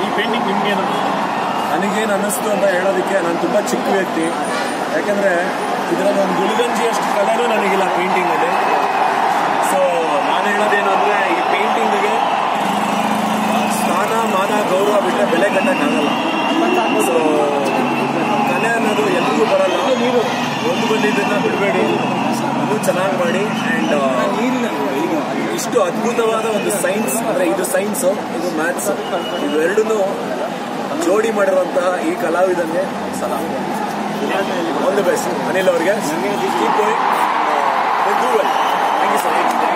ಈ ಪೇಂಟಿಂಗ್ ನಿಮ್ಗೆ ಏನು ನನಗೇನು ಅನ್ನಿಸ್ತು ಅಂತ ಹೇಳೋದಕ್ಕೆ ನಾನು ತುಂಬ ಚಿಕ್ಕ ವ್ಯಕ್ತಿ ಯಾಕಂದರೆ ಇದರಲ್ಲಿ ಒಂದು ಗುಲ್ಗಂಜಿಯಷ್ಟು ಕಲರು ನನಗಿಲ್ಲ ಪೇಂಟಿಂಗಲ್ಲಿ ಸೊ ನಾನು ಹೇಳೋದೇನು ಅಂದರೆ ಈ ಪೇಂಟಿಂಗಿಗೆ ಸ್ಥಾನ ಮಾನ ಗೌರವ ಬಿಟ್ಟರೆ ಬೆಲೆ ಕಟ್ಟಕ್ಕಾಗಲ್ಲ ಸೊ ಕಲೆ ಅನ್ನೋದು ಎಲ್ರಿಗೂ ಬರಲ್ಲ ನೀವು ಒಂದು ಬಂದಿದ್ದನ್ನ ಬಿಡಬೇಡಿ ಅದು ಚೆನ್ನಾಗಿ ಮಾಡಿ ಆ್ಯಂಡ್ ಇಷ್ಟು ಅದ್ಭುತವಾದ ಒಂದು ಸೈನ್ಸ್ ಅಂದರೆ ಇದು ಸೈನ್ಸು ಇದು ಮ್ಯಾಥ್ಸ್ ಇವೆರಡನ್ನೂ ಜೋಡಿ ಮಾಡಿರುವಂತಹ ಈ ಕಲಾವಿದನ್ಗೆ ಸಲಾಮ್ ಆಲ್ ದಿ ಬೆಸ್ಟ್ ಅನಿಲ್ ಅವ್ರಿಗೆ keep going thank you so much